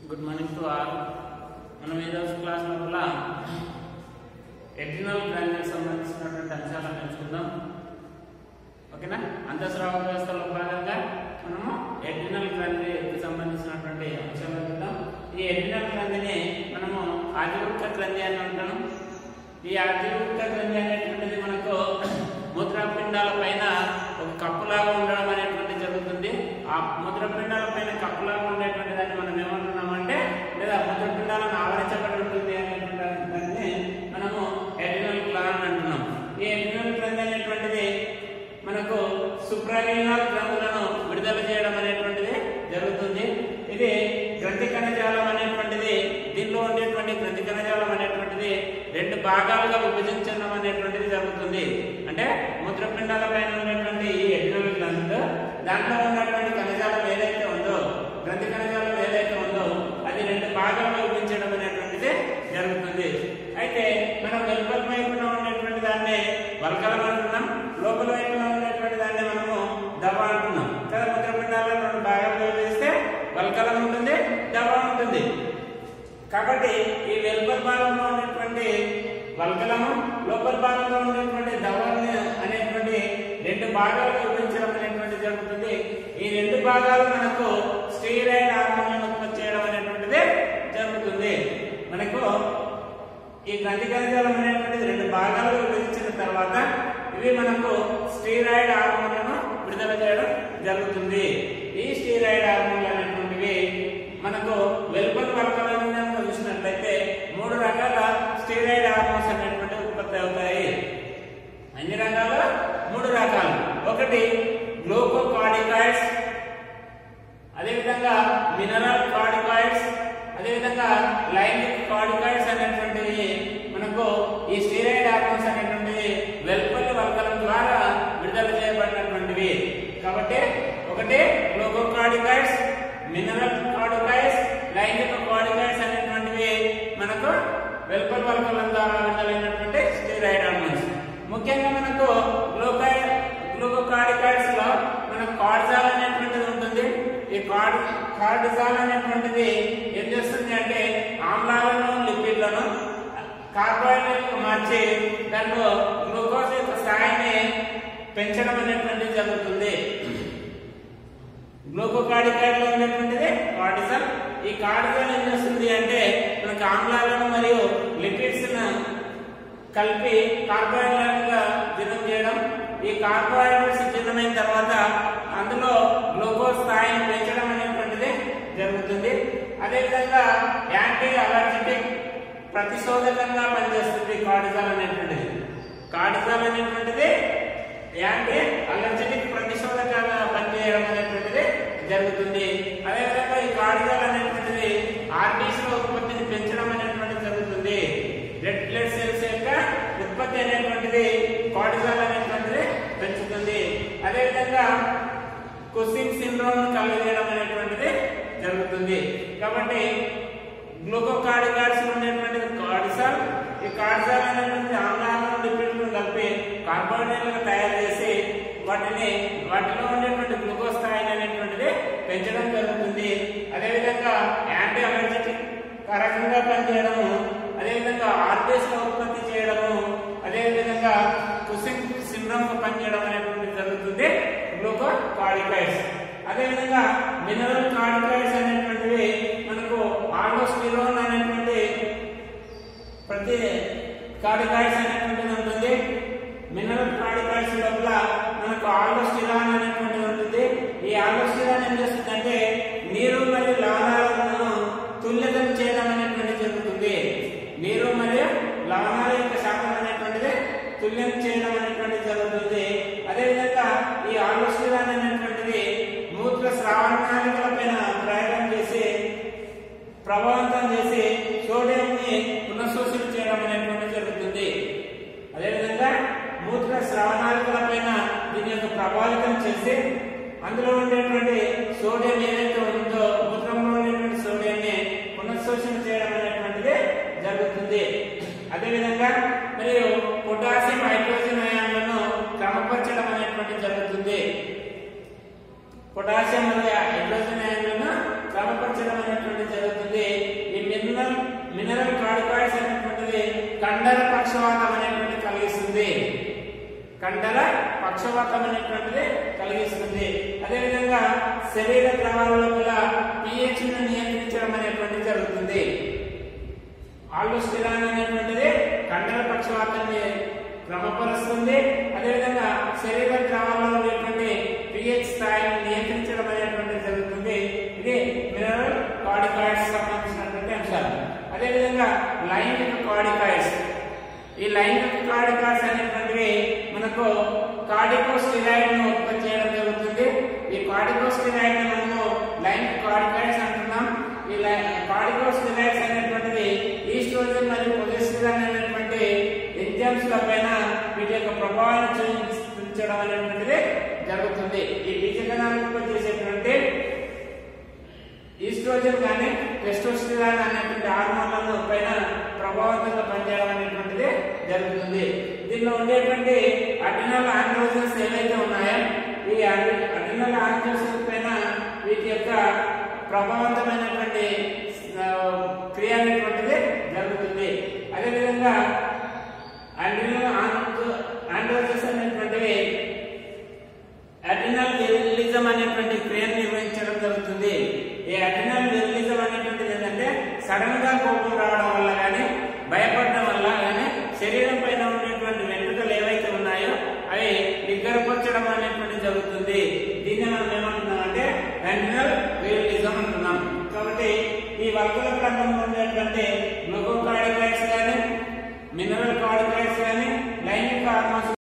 good morning to all మనం ఈ రోజు క్లాస్ లోపల ఎడ్రినల్ గ్రాండ్కి సంబంధించినటువంటి అంశాలను నేర్చుకుందాం ఓకేనా అంతఃస్రావ వ్యవస్థలో భాగంగా మనము ఎడ్రినల్ గ్రంథికి సంబంధించినటువంటి అంశాలు చూద్దాం ఈ ఎడ్రినల్ గ్రంథిని మనము ఆదివృత్త గ్రంథి అని అంటాము ఈ ఆదివృత్త గ్రంథి అనేటువంటిది మనకు మూత్రపిండాల పైన ఒక కప్పులాగా ఉండడం అనేటువంటి జరుగుతుంది ఆ మూత్రపిండాల పైన కప్పులాగా ఉండేటువంటి దాన్ని మనం ఏమంటున్నామంటే లేదా మూత్రపిండాలను ఆవరించబడి ఉంటుంది అనేటువంటి దాన్ని మనము ఎడ్రినల్ గ్లాండ్ అంటున్నాం ఈ ఎడ్రినల్ గ్రంథి అనేటువంటిది మనకు సుప్రలీనల్ గ్రంథులను విడుదల చేయడం అనేటువంటిది జరుగుతుంది ఇది గ్రంథి కణజాలం అనేటువంటిది దీనిలో ఉండేటువంటి గ్రంథి కణజాలం అనేటువంటిది రెండు భాగాలుగా విభజించడం అనేటువంటిది జరుగుతుంది అంటే మూత్రపిండాల పైన ఉన్నటువంటి ఈ ఎడ్రినల్ గ్రంథులు దాంట్లో ఉన్నటువంటి కణజాలం ఏదైతే ఉందో గ్రంథి కణజాలం ఏదైతే ఉందో అది రెండు భాగాలుగా విభజించడం అనేటువంటిది జరుగుతుంది అయితే మనం వెలుపల వైపున ఉండేటువంటి దాన్ని వల్కలం అంటున్నాం లోపల వైపున ఉండేటువంటి దాన్ని మనము దవ అంటున్నాం కదా మూత్రపిండాలను రెండు భాగాలుగా విభజిస్తే వల్కలం ఉంటుంది దవ ఉంటుంది కాబట్టి ఈ వెలుపల భాగంలో ఉన్నటువంటి వల్కలము లోపల భాగంలో ఉండేటువంటి దవాన్ని అనేటువంటి రెండు భాగాలుగా విభజించడం అనేటువంటి జరుగుతుంది ఈ రెండు భాగాలు మనకు స్టీరాయిడ్ హార్మోన్లను ఉత్పత్తి చేయడం అనేటువంటిది జరుగుతుంది మనకు ఈ గ్రంథి కణజాలం అనేటువంటిది రెండు భాగాలుగా విభజించిన తర్వాత ఇవి మనకు స్టీరాయిడ్ హార్మోన్లను విడుదల చేయడం జరుగుతుంది ఈ స్టీరాయిడ్ హార్మోన్లు అనేటువంటివి మనకు వెలుపల వర్గాలను చూసినట్లయితే మూడు రకాల స్టీరాయిడ్ హార్మోన్స్ అనేటువంటివి ఉత్పత్తి అవుతాయి అన్ని రకాల మూడు రకాలు ఒకటి గ్లూకోకార్డికాయిడ్స్ అదేవిధంగా మినరల్ కార్డికాయిడ్స్ అదేవిధంగా లైంగిక్ కార్డికాయిడ్స్ అనేటువంటివి మనకు ఈ స్టీరాయిడ్ హార్మోన్స్ అనేటువంటివి వెలుపలి వర్గం ద్వారా విడుదల చేయబడినటువంటివి కాబట్టి ఒకటి గ్లూకోకార్డికాయిడ్స్ మినరల్ కార్డికాయిడ్స్ లైంగిక కార్డికాయిడ్స్ అనేటువంటివి మనకు వెలుపలి వర్గం ద్వారా విడుదలైనటువంటి స్టీరాయిడ్ హార్మోన్స్ ముఖ్యంగా మనకు గ్లూకాయిడ్ గ్లూకోకార్డికాయిడ్స్ లో మనకు కార్డిజాల్ అనేటువంటిది ఉంటుంది ఈ కార్డ్ కార్డిజాల్ అనేటువంటిది ఏం చేస్తుంది అంటే ఆమ్లాలను లిపిడ్లను కార్బోహైడ్రేట్ మార్చి దాంట్లో గ్లూకోజ్ యొక్క స్థాయిని పెంచడం అనేటువంటిది జరుగుతుంది గ్లూకోకార్డికాయిడ్ లో ఉన్నటువంటిది కార్డిజాల్ ఈ కార్డిజాల్ ఏం చేస్తుంది అంటే మనకు ఆమ్లాలను మరియు లిపిడ్స్ కలిపి కార్బోహైడ్రేట్ గా జీర్ణం చేయడం ఈ కార్బోహైడ్రేట్స్ జీర్ణమైన తర్వాత అందులో గ్లూకోజ్ స్థాయిని పెంచడం అనేటువంటిది జరుగుతుంది అదేవిధంగా యాంటీ అలర్జెటిక్ ప్రతిశోధకంగా పనిచేస్తుంది కార్డిజాల్ అనేటువంటిది కార్డిజాల్ అనేటువంటిది యాంటీ అలర్జెటిక్ ప్రతిశోధకంగా పనిచేయడం అనేటువంటిది జరుగుతుంది అదేవిధంగా ఈ కార్డిజాల్ అనేటువంటిది ఆర్టీసీ లో ఉత్పత్తిని పెంచడం అనేటువంటిది జరుగుతుంది రెడ్ బ్లడ్ సెల్స్ యొక్క ఉత్పత్తి అనేటువంటిది కార్డిజాల్ అనేటువంటిది పెంచుతుంది అదేవిధంగా కుసింగ్ సిండ్రోమ్ కలిగేయడం అనేటువంటిది జరుగుతుంది కాబట్టి గ్లూకోకార్డికాయిడ్స్ ఉండేటువంటిది కార్డిసాల్ ఈ కార్డిసాల్ అనేటువంటి ఆమ్లాలను లిపిడ్లను కలిపి కార్బోహైడ్రేట్లుగా తయారు చేసి వాటిని వాటిలో ఉండేటువంటి గ్లూకోజ్ స్థాయిని అనేటువంటిది పెంచడం జరుగుతుంది అదేవిధంగా యాంటీ అలర్జెటిక్ కారకంగా పనిచేయడము అదేవిధంగా ఆర్టీస్ ఉత్పత్తి చేయడము అదేవిధంగా కుసింగ్ సిండ్రోమ్ పనిచేయడం అనేటువంటిది జరుగుతుంది గ్లూకో కార్డికాయిడ్స్ అదేవిధంగా మినరల్ కార్డికాయిడ్స్ అనేటువంటివి మనకు ఆల్డోస్టిరోన్ అనేటువంటి ప్రతి కార్డికాయిడ్స్ అనేటువంటిది ఉంటుంది మినరల్ కార్డికాయిడ్స్ లోపల మనకు ఆల్డోస్టిరాన్ అనేటువంటిది ఉంటుంది ఈ ఆల్డోస్టిరాన్ ఏం చేస్తుందంటే నీరు మరియు లవణాలను తుల్యతం చేయడం అనేటువంటిది జరుగుతుంది నీరు మరియు లవణాల యొక్క శాతం అనేటువంటిది తుల్యం చేయడం అనేటువంటిది జరుగుతుంది అదేవిధంగా ఈ ఆల్డోస్టిరాన్ అనేటువంటిది మూత్ర స్రావణాలికల పైన ప్రయోగం చేసి ప్రభావితం చేసి సోడియం ని పునఃశోషణ చేయడం అనేటువంటిది జరుగుతుంది అదేవిధంగా మూత్ర స్రావణాలికల పైన దీని యొక్క ప్రభావితం చేసి అందులో ఉండేటువంటి మినరల్ మినరల్ కార్డికాయిడ్స్ అనేటువంటిది కండర పక్షవాతం అనేటువంటి కలిగిస్తుంది కండర పక్షవాతం అనేటువంటిది కలిగిస్తుంది అదేవిధంగా శరీర ద్రవాల లోపల pH ను నియంత్రించడం అనేటువంటిది జరుగుతుంది ఆల్డోస్టిరాన్ అనేటువంటిది కండర పక్షవాతాన్ని క్రమపరుస్తుంది అదేవిధంగా శరీర ద్రవాల్లో ఉండేటువంటి పిహెచ్ స్థాయిని నియంత్రించడం అనేటువంటిది జరుగుతుంది ఇది మినరల్ కార్డికాయిడ్స్ సంబంధించినటువంటి అంశాలు అదేవిధంగా లైంగిక కార్డికాయిడ్స్ ఈ లైంగిక కార్డికాయిడ్స్ అనేటువంటివి మనకు కార్డికోస్టిరాయిడ్ ను ఉత్పత్తి చేయడం జరుగుతుంది ఈ కార్డికోస్టిరాయిడ్ ని మనము లైంగిక కార్డికాయిడ్స్ అంటున్నాం ఈ కార్డికోస్టిరాయిడ్స్ అనేటువంటిది ఈస్ట్రోజన్ మరియు ప్రొజెస్టిరాన్ అనేటువంటి ఎంజైమ్స్ పైన వీటి యొక్క ప్రభావాన్ని చూపించడం అనేటువంటిది జరుగుతుంది ఈ బీజకణాలను ఉత్పత్తి చేసేటువంటి ఈస్ట్రోజన్ కానీ టెస్టోస్టిరాన్ అనేటువంటి హార్మోన్లను పైన ప్రభావవంతంగా పనిచేయడం అనేటువంటిది జరుగుతుంది దీనిలో ఉండేటువంటి అడ్రినల్ ఆండ్రోజన్స్ ఏవైతే ఉన్నాయో ఈ అడ్రినల్ ఆండ్రోజన్స్ పైన వీటి యొక్క ప్రభావవంతమైనటువంటి ఆ, క్రియ అనేటువంటిది జరుగుతుంది అదేవిధంగా అడ్రినల్ ఆండ్రోజన్స్ అనేటువంటివి అడ్రినల్ విరలిజం అనేటువంటి క్రియను నిర్వహించడం జరుగుతుంది ఈ అడ్రినల్ విరలిజం అనేటువంటిది ఏంటంటే సడన్ గా కోపం రావడం వల్ల కానీ భయపడడం వల్ల కానీ శరీరం పైన ఉండేటువంటి వెంట్రుకలు ఏవైతే ఉన్నాయో అవి నిగ్గరపరచడం అనేటువంటిది జరుగుతుంది దీన్ని మనం ఏమంటున్నాం అంటే అడ్రినల్ విరలిజం అంటున్నాం కాబట్టి ఈ వర్గుల క్రమంలో ఉండేటువంటి గ్లూకోకార్డికాయిడ్స్ కానీ మినరల్ కార్డికాయిడ్స్ కానీ లైంగిక హార్మోన్స్